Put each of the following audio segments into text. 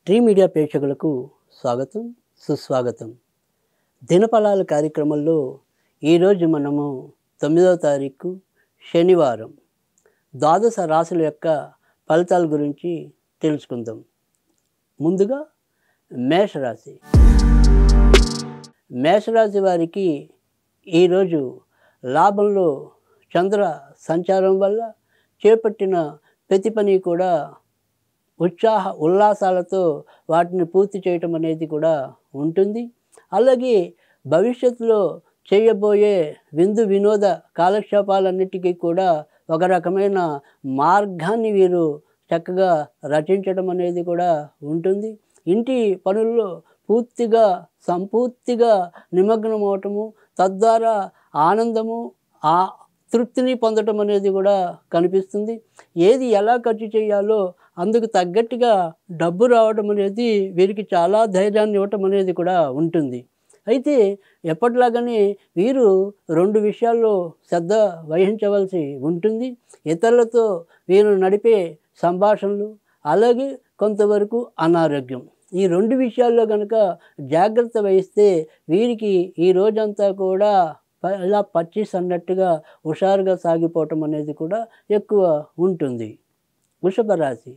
tree media ప్రేక్షకులకు స్వాగతం సుస్వాగతం దినఫలాల కార్యక్రమంలో ఈరోజు మనము తొమ్మిదవ తారీఖు శనివారం ద్వాదశ రాశుల యొక్క ఫలితాల గురించి తెలుసుకుందాం ముందుగా మేషరాశి మేషరాశి వారికి ఈరోజు లాభంలో చంద్ర సంచారం వల్ల చేపట్టిన ప్రతి పని కూడా ఉత్సాహ ఉల్లాసాలతో వాటిని పూర్తి చేయటం అనేది కూడా ఉంటుంది అలాగే భవిష్యత్తులో చేయబోయే విందు వినోద కాలక్షేపాలన్నిటికీ కూడా ఒక రకమైన మార్గాన్ని వీరు చక్కగా రచించడం అనేది కూడా ఉంటుంది ఇంటి పనుల్లో పూర్తిగా సంపూర్తిగా నిమగ్నం అవటము తద్వారా ఆనందము ఆ తృప్తిని పొందటం అనేది కూడా కనిపిస్తుంది ఏది ఎలా ఖర్చు చేయాలో అందుకు తగ్గట్టుగా డబ్బు రావడం అనేది వీరికి చాలా ధైర్యాన్ని ఇవ్వటం అనేది కూడా ఉంటుంది అయితే ఎప్పటిలాగానే వీరు రెండు విషయాల్లో శ్రద్ధ వహించవలసి ఉంటుంది ఇతరులతో వీరు నడిపే సంభాషణలు అలాగే కొంతవరకు అనారోగ్యం ఈ రెండు విషయాల్లో కనుక జాగ్రత్త వహిస్తే వీరికి ఈ రోజంతా కూడా ప- ఇలా పచ్చిస్ అన్నట్టుగా హుషారుగా సాగిపోవటం అనేది కూడా ఎక్కువ ఉంటుంది వృషభ రాశి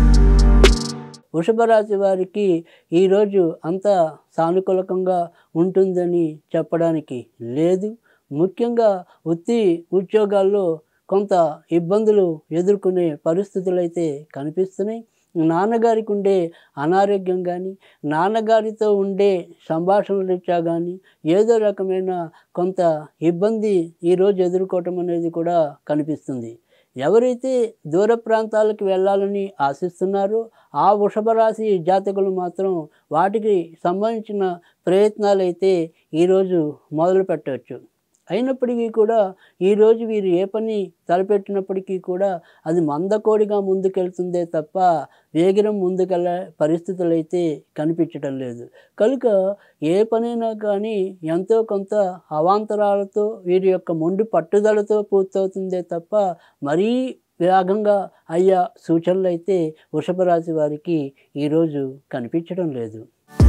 వృషభ రాశి వారికి ఈరోజు అంత సానుకూలకంగా ఉంటుందని చెప్పడానికి లేదు ముఖ్యంగా వృత్తి ఉద్యోగాల్లో కొంత ఇబ్బందులు ఎదుర్కొనే పరిస్థితులు అయితే కనిపిస్తున్నాయి నాన్నగారికి ఉండే అనారోగ్యం కానీ నాన్నగారితో ఉండే సంభాషణ రీత్యా కానీ ఏదో రకమైన కొంత ఇబ్బంది ఈరోజు ఎదుర్కోవటం అనేది కూడా కనిపిస్తుంది ఎవరైతే దూర ప్రాంతాలకు వెళ్ళాలని ఆశిస్తున్నారో ఆ వృషభ రాశి జాతకులు మాత్రం వాటికి సంబంధించిన ప్రయత్నాలు అయితే ఈరోజు మొదలు పెట్టవచ్చు అయినప్పటికీ కూడా ఈరోజు వీరు ఏ పని తలపెట్టినప్పటికీ కూడా అది మందకోడిగా ముందుకెళ్తుందే తప్ప వేగిరం ముందుకెళ్ళే పరిస్థితులు అయితే కనిపించడం లేదు కనుక ఏ పనైనా కానీ ఎంతో కొంత అవాంతరాలతో వీరి యొక్క మొండి పట్టుదలతో పూర్తవుతుందే తప్ప మరీ వేగంగా అయ్యే సూచనలు అయితే వృషభ రాశి వారికి ఈరోజు కనిపించడం లేదు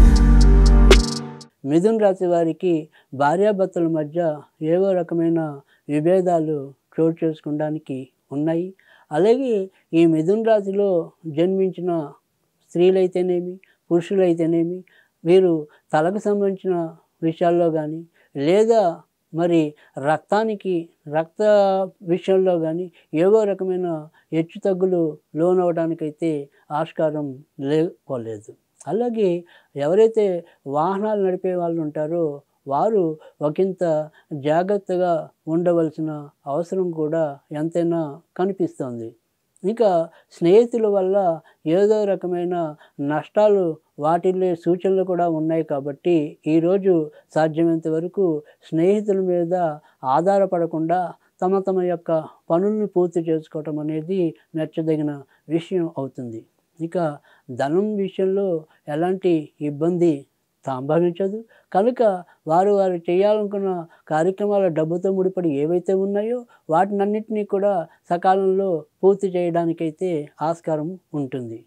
మిథున్ రాశి వారికి భార్యాభర్తల మధ్య ఏవో రకమైన విభేదాలు చోటు చేసుకోవడానికి ఉన్నాయి అలాగే ఈ మిథున్ రాశిలో జన్మించిన స్త్రీలైతేనేమి పురుషులైతేనేమి వీరు తలకు సంబంధించిన విషయాల్లో కానీ లేదా మరి రక్తానికి రక్త విషయంలో కానీ ఏవో రకమైన హెచ్చు తగ్గులు లోనవడానికైతే ఆస్కారం లేకపోలేదు అలాగే ఎవరైతే వాహనాలు నడిపే వాళ్ళు ఉంటారో వారు ఒకంత జాగ్రత్తగా ఉండవలసిన అవసరం కూడా ఎంతైనా కనిపిస్తోంది ఇంకా స్నేహితుల వల్ల ఏదో రకమైన నష్టాలు వాటిల్లే సూచనలు కూడా ఉన్నాయి కాబట్టి ఈరోజు సాధ్యమైనంత వరకు స్నేహితుల మీద ఆధారపడకుండా తమ తమ యొక్క పనుల్ని పూర్తి చేసుకోవటం అనేది మెచ్చదగిన విషయం అవుతుంది ఇక ధనం విషయంలో ఎలాంటి ఇబ్బంది సంభవించదు కనుక వారు వారు చేయాలనుకున్న కార్యక్రమాల డబ్బుతో ముడిపడి ఏవైతే ఉన్నాయో వాటినన్నింటినీ కూడా సకాలంలో పూర్తి చేయడానికైతే ఆస్కారం ఉంటుంది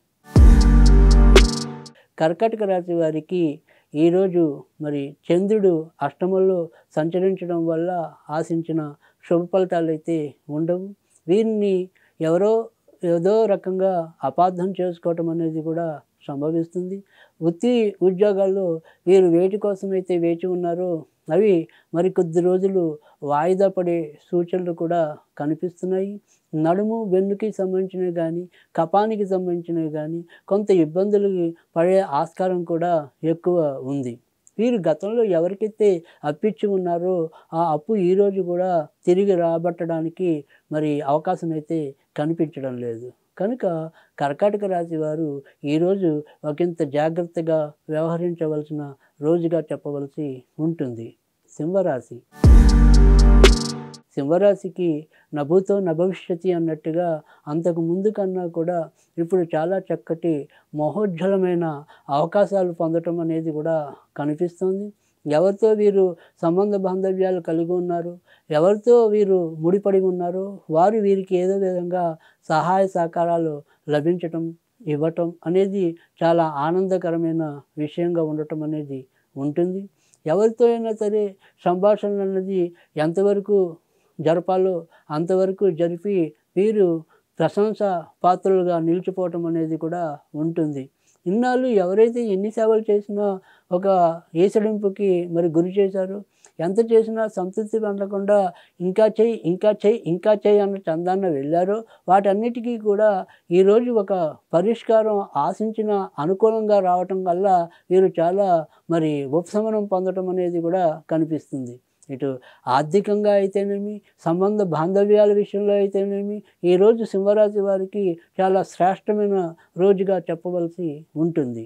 కర్కాటక రాశి వారికి ఈరోజు మరి చంద్రుడు అష్టమంలో సంచరించడం వల్ల ఆశించిన శుభ ఫలితాలు అయితే ఉండవు వీరిని ఎవరో ఏదో రకంగా అపార్థం చేసుకోవటం అనేది కూడా సంభవిస్తుంది వృత్తి ఉద్యోగాల్లో వీరు వేటి కోసమైతే వేచి ఉన్నారో అవి మరి కొద్ది రోజులు వాయిదా పడే సూచనలు కూడా కనిపిస్తున్నాయి నడుము వెన్నుకి సంబంధించినవి కానీ కపానికి సంబంధించినవి కానీ కొంత ఇబ్బందులు పడే ఆస్కారం కూడా ఎక్కువ ఉంది వీరు గతంలో ఎవరికైతే అప్పిచ్చి ఉన్నారో ఆ అప్పు ఈరోజు కూడా తిరిగి రాబట్టడానికి మరి అవకాశం అయితే కనిపించడం లేదు కనుక కర్కాటక రాశి వారు ఈరోజు ఒకంత జాగ్రత్తగా వ్యవహరించవలసిన రోజుగా చెప్పవలసి ఉంటుంది సింహరాశి సింహరాశికి నభూతో నభవిష్యతి అన్నట్టుగా అంతకు ముందు కన్నా కూడా ఇప్పుడు చాలా చక్కటి మహోజ్వలమైన అవకాశాలు పొందటం అనేది కూడా కనిపిస్తుంది ఎవరితో వీరు సంబంధ బాంధవ్యాలు కలిగి ఉన్నారు ఎవరితో వీరు ముడిపడి ఉన్నారో వారు వీరికి ఏదో విధంగా సహాయ సహకారాలు లభించటం ఇవ్వటం అనేది చాలా ఆనందకరమైన విషయంగా ఉండటం అనేది ఉంటుంది ఎవరితో అయినా సరే సంభాషణ అన్నది ఎంతవరకు జరపాలో అంతవరకు జరిపి వీరు ప్రశంస పాత్రలుగా నిలిచిపోవటం అనేది కూడా ఉంటుంది ఇన్నాళ్ళు ఎవరైతే ఎన్ని సేవలు చేసినా ఒక ఈసడింపుకి మరి గురి చేశారు ఎంత చేసినా సంతృప్తి పొందకుండా ఇంకా చెయ్యి ఇంకా చెయ్యి ఇంకా చెయ్యి అన్న చందాన్న వెళ్ళారో వాటన్నిటికీ కూడా ఈరోజు ఒక పరిష్కారం ఆశించిన అనుకూలంగా రావటం వల్ల వీరు చాలా మరి ఉపశమనం పొందటం అనేది కూడా కనిపిస్తుంది ఇటు ఆర్థికంగా అయితేనేమి సంబంధ బాంధవ్యాల విషయంలో అయితేనేమి ఈరోజు సింహరాశి వారికి చాలా శ్రేష్టమైన రోజుగా చెప్పవలసి ఉంటుంది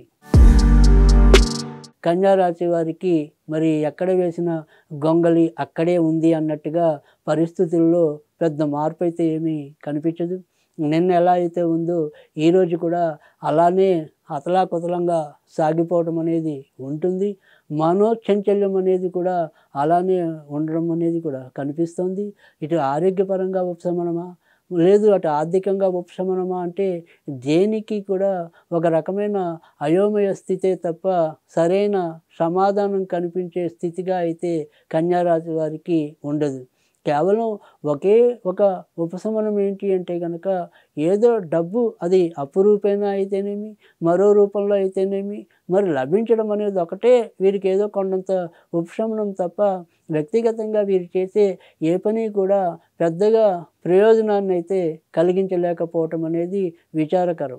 కన్యారాశి వారికి మరి ఎక్కడ వేసిన గొంగలి అక్కడే ఉంది అన్నట్టుగా పరిస్థితుల్లో పెద్ద మార్పు అయితే ఏమీ కనిపించదు నిన్న ఎలా అయితే ఉందో ఈరోజు కూడా అలానే అతలాకుతలంగా సాగిపోవడం అనేది ఉంటుంది మనోచంచల్యం అనేది కూడా అలానే ఉండడం అనేది కూడా కనిపిస్తుంది ఇటు ఆరోగ్యపరంగా ఉపశమనమా లేదు అటు ఆర్థికంగా ఉపశమనమా అంటే దేనికి కూడా ఒక రకమైన అయోమయ స్థితే తప్ప సరైన సమాధానం కనిపించే స్థితిగా అయితే కన్యారాశి వారికి ఉండదు కేవలం ఒకే ఒక ఉపశమనం ఏంటి అంటే కనుక ఏదో డబ్బు అది అప్పు రూపేణా అయితేనేమి మరో రూపంలో అయితేనేమి మరి లభించడం అనేది ఒకటే వీరికి ఏదో కొండంత ఉపశమనం తప్ప వ్యక్తిగతంగా వీరు చేసే ఏ పని కూడా పెద్దగా ప్రయోజనాన్ని అయితే కలిగించలేకపోవటం అనేది విచారకరం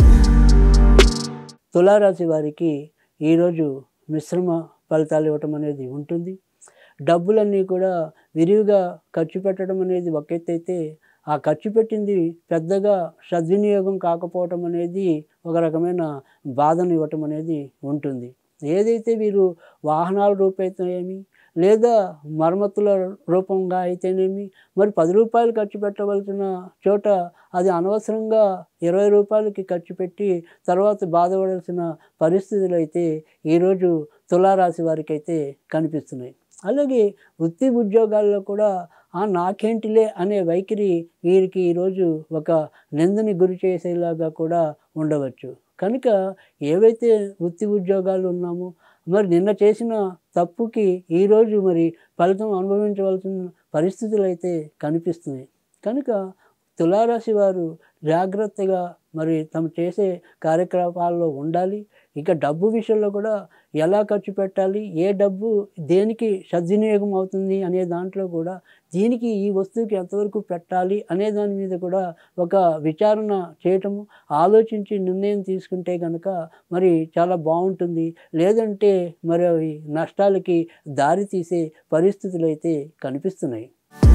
తులారాశి వారికి ఈరోజు మిశ్రమ ఫలితాలు ఇవ్వటం అనేది ఉంటుంది డబ్బులన్నీ కూడా విరివిగా ఖర్చు పెట్టడం అనేది ఒక ఎత్తు అయితే ఆ ఖర్చు పెట్టింది పెద్దగా సద్వినియోగం కాకపోవటం అనేది ఒక రకమైన బాధను ఇవ్వటం అనేది ఉంటుంది ఏదైతే వీరు వాహనాల రూపైతేనేమి లేదా మరమ్మతుల రూపంగా అయితేనేమి మరి పది రూపాయలు ఖర్చు పెట్టవలసిన చోట అది అనవసరంగా ఇరవై రూపాయలకి ఖర్చు పెట్టి తర్వాత బాధపడాల్సిన పరిస్థితులు అయితే ఈరోజు తులారాశి వారికి అయితే కనిపిస్తున్నాయి అలాగే వృత్తి ఉద్యోగాల్లో కూడా ఆ నాకేంటిలే అనే వైఖరి వీరికి ఈరోజు ఒక నిందని గురి చేసేలాగా కూడా ఉండవచ్చు కనుక ఏవైతే వృత్తి ఉద్యోగాలు ఉన్నామో మరి నిన్న చేసిన తప్పుకి ఈరోజు మరి ఫలితం అనుభవించవలసిన పరిస్థితులు అయితే కనిపిస్తున్నాయి కనుక తులారాశి వారు జాగ్రత్తగా మరి తమ చేసే కార్యకలాపాల్లో ఉండాలి ఇక డబ్బు విషయంలో కూడా ఎలా ఖర్చు పెట్టాలి ఏ డబ్బు దేనికి సద్వినియోగం అవుతుంది అనే దాంట్లో కూడా దీనికి ఈ వస్తువుకి ఎంతవరకు పెట్టాలి అనే దాని మీద కూడా ఒక విచారణ చేయటము ఆలోచించి నిర్ణయం తీసుకుంటే కనుక మరి చాలా బాగుంటుంది లేదంటే మరి అవి నష్టాలకి దారి తీసే పరిస్థితులు అయితే కనిపిస్తున్నాయి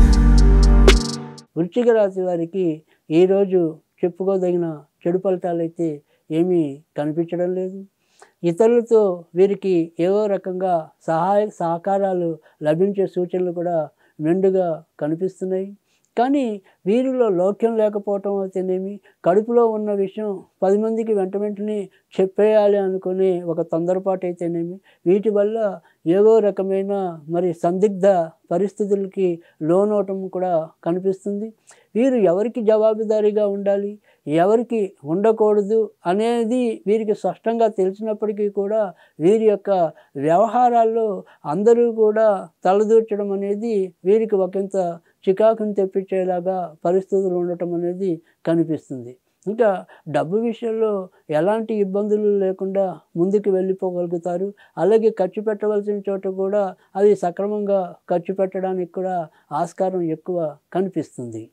వృశ్చిక రాశి వారికి ఈరోజు చెప్పుకోదగిన చెడు ఫలితాలు అయితే ఏమీ కనిపించడం లేదు ఇతరులతో వీరికి ఏవో రకంగా సహాయ సహకారాలు లభించే సూచనలు కూడా మెండుగా కనిపిస్తున్నాయి కానీ వీరిలో లౌక్యం లేకపోవటం అయితేనేమి కడుపులో ఉన్న విషయం పది మందికి వెంట వెంటనే చెప్పేయాలి అనుకునే ఒక తొందరపాటు అయితేనేమి వీటి వల్ల ఏవో రకమైన మరి సందిగ్ధ పరిస్థితులకి లోనవటం కూడా కనిపిస్తుంది వీరు ఎవరికి జవాబుదారీగా ఉండాలి ఎవరికి ఉండకూడదు అనేది వీరికి స్పష్టంగా తెలిసినప్పటికీ కూడా వీరి యొక్క వ్యవహారాల్లో అందరూ కూడా తలదూర్చడం అనేది వీరికి ఒకంత చికాకును తెప్పించేలాగా పరిస్థితులు ఉండటం అనేది కనిపిస్తుంది ఇంకా డబ్బు విషయంలో ఎలాంటి ఇబ్బందులు లేకుండా ముందుకు వెళ్ళిపోగలుగుతారు అలాగే ఖర్చు పెట్టవలసిన చోట కూడా అది సక్రమంగా ఖర్చు పెట్టడానికి కూడా ఆస్కారం ఎక్కువ కనిపిస్తుంది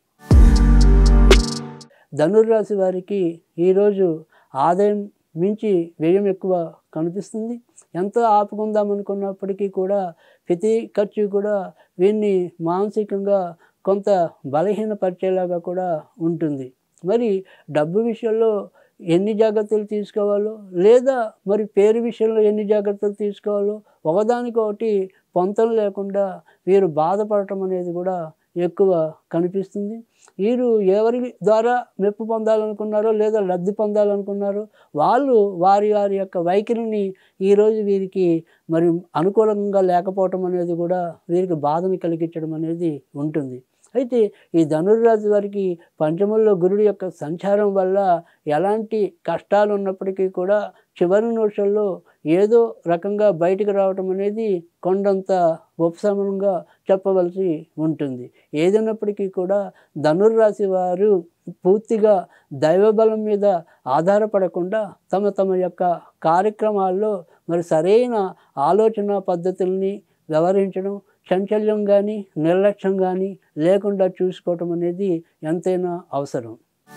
ధనుర్రాశి వారికి ఈరోజు ఆదాయం మించి వ్యయం ఎక్కువ కనిపిస్తుంది ఎంతో ఆపుకుందాం అనుకున్నప్పటికీ కూడా ప్రతి ఖర్చు కూడా వీరిని మానసికంగా కొంత బలహీనపరిచేలాగా కూడా ఉంటుంది మరి డబ్బు విషయంలో ఎన్ని జాగ్రత్తలు తీసుకోవాలో లేదా మరి పేరు విషయంలో ఎన్ని జాగ్రత్తలు తీసుకోవాలో ఒకదానికొకటి పొంతం లేకుండా వీరు బాధపడటం అనేది కూడా ఎక్కువ కనిపిస్తుంది వీరు ఎవరి ద్వారా మెప్పు పొందాలనుకున్నారో లేదా లబ్ధి పొందాలనుకున్నారో వాళ్ళు వారి వారి యొక్క వైఖరిని ఈరోజు వీరికి మరి అనుకూలంగా లేకపోవటం అనేది కూడా వీరికి బాధని కలిగించడం అనేది ఉంటుంది అయితే ఈ ధనుర్రాశి వారికి పంచమంలో గురుడు యొక్క సంచారం వల్ల ఎలాంటి కష్టాలు ఉన్నప్పటికీ కూడా చివరి నిమిషంలో ఏదో రకంగా బయటికి రావటం అనేది కొండంత ఉపశమనంగా చెప్పవలసి ఉంటుంది ఏదైనప్పటికీ కూడా ధనుర్రాశి వారు పూర్తిగా దైవబలం మీద ఆధారపడకుండా తమ తమ యొక్క కార్యక్రమాల్లో మరి సరైన ఆలోచన పద్ధతుల్ని వ్యవహరించడం చంచల్యం కానీ నిర్లక్ష్యం కానీ లేకుండా చూసుకోవటం అనేది ఎంతైనా అవసరం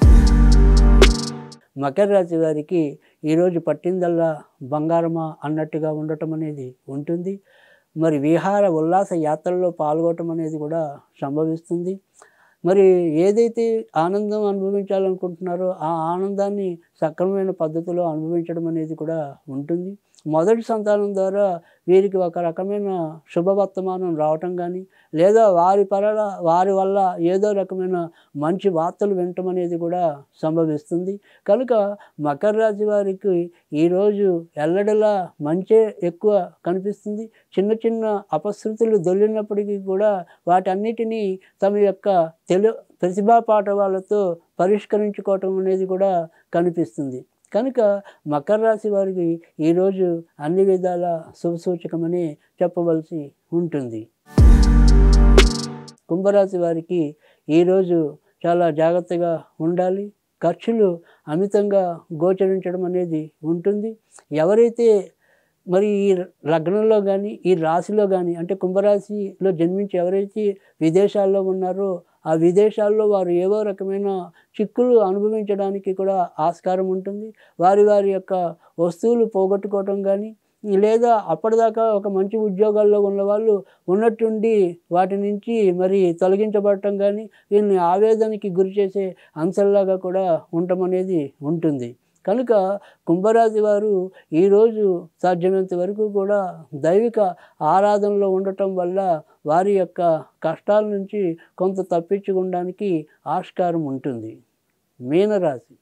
మకర రాశి వారికి ఈరోజు పట్టిందల్లా బంగారమా అన్నట్టుగా ఉండటం అనేది ఉంటుంది మరి విహార ఉల్లాస యాత్రల్లో పాల్గొనటం అనేది కూడా సంభవిస్తుంది మరి ఏదైతే ఆనందం అనుభవించాలనుకుంటున్నారో ఆ ఆనందాన్ని సక్రమమైన పద్ధతిలో అనుభవించడం అనేది కూడా ఉంటుంది మొదటి సంతానం ద్వారా వీరికి ఒక రకమైన శుభవర్తమానం రావటం కానీ లేదా వారి పరల వారి వల్ల ఏదో రకమైన మంచి వార్తలు వినటం అనేది కూడా సంభవిస్తుంది కనుక మకర రాశి వారికి ఈరోజు ఎల్లడలా మంచే ఎక్కువ కనిపిస్తుంది చిన్న చిన్న అపశృతులు దొల్లినప్పటికీ కూడా వాటన్నిటినీ తమ యొక్క తెలు ప్రతిభా పాఠవాలతో పరిష్కరించుకోవటం అనేది కూడా కనిపిస్తుంది కనుక మకర రాశి వారికి ఈరోజు అన్ని విధాల శుభసూచకమని చెప్పవలసి ఉంటుంది కుంభరాశి వారికి ఈరోజు చాలా జాగ్రత్తగా ఉండాలి ఖర్చులు అమితంగా గోచరించడం అనేది ఉంటుంది ఎవరైతే మరి ఈ లగ్నంలో కానీ ఈ రాశిలో కానీ అంటే కుంభరాశిలో జన్మించి ఎవరైతే విదేశాల్లో ఉన్నారో ఆ విదేశాల్లో వారు ఏవో రకమైన చిక్కులు అనుభవించడానికి కూడా ఆస్కారం ఉంటుంది వారి వారి యొక్క వస్తువులు పోగొట్టుకోవటం కానీ లేదా అప్పటిదాకా ఒక మంచి ఉద్యోగాల్లో ఉన్న వాళ్ళు ఉన్నట్టుండి వాటి నుంచి మరి తొలగించబడటం కానీ వీళ్ళని ఆవేదనకి గురి చేసే అంశంలాగా కూడా ఉండటం అనేది ఉంటుంది కనుక కుంభరాశి వారు ఈరోజు సాధ్యమైనంత వరకు కూడా దైవిక ఆరాధనలో ఉండటం వల్ల వారి యొక్క కష్టాల నుంచి కొంత తప్పించుకోవడానికి ఆస్కారం ఉంటుంది మీనరాశి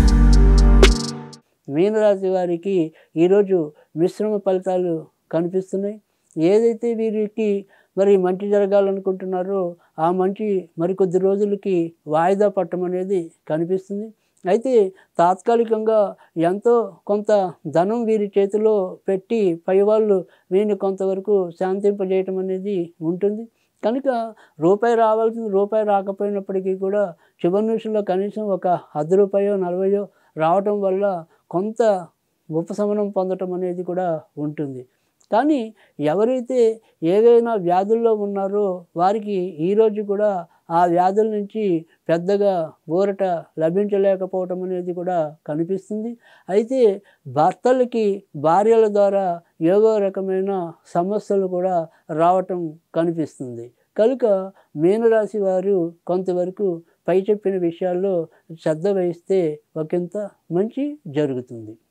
మీనరాశి వారికి ఈరోజు మిశ్రమ ఫలితాలు కనిపిస్తున్నాయి ఏదైతే వీరికి మరి మంచి జరగాలనుకుంటున్నారో ఆ మంచి మరికొద్ది రోజులకి వాయిదా పట్టడం అనేది కనిపిస్తుంది అయితే తాత్కాలికంగా ఎంతో కొంత ధనం వీరి చేతిలో పెట్టి పైవాళ్ళు వీరిని కొంతవరకు శాంతింపజేయటం అనేది ఉంటుంది కనుక రూపాయి రావాల్సింది రూపాయి రాకపోయినప్పటికీ కూడా చివరి నిమిషంలో కనీసం ఒక అర్ధ రూపాయో నలభయో రావటం వల్ల కొంత ఉపశమనం పొందటం అనేది కూడా ఉంటుంది కానీ ఎవరైతే ఏవైనా వ్యాధుల్లో ఉన్నారో వారికి ఈరోజు కూడా ఆ వ్యాధుల నుంచి పెద్దగా ఊరట లభించలేకపోవటం అనేది కూడా కనిపిస్తుంది అయితే భర్తలకి భార్యల ద్వారా ఏవో రకమైన సమస్యలు కూడా రావటం కనిపిస్తుంది కనుక మీనరాశి వారు కొంతవరకు పై చెప్పిన విషయాల్లో శ్రద్ధ వహిస్తే ఒకంత మంచి జరుగుతుంది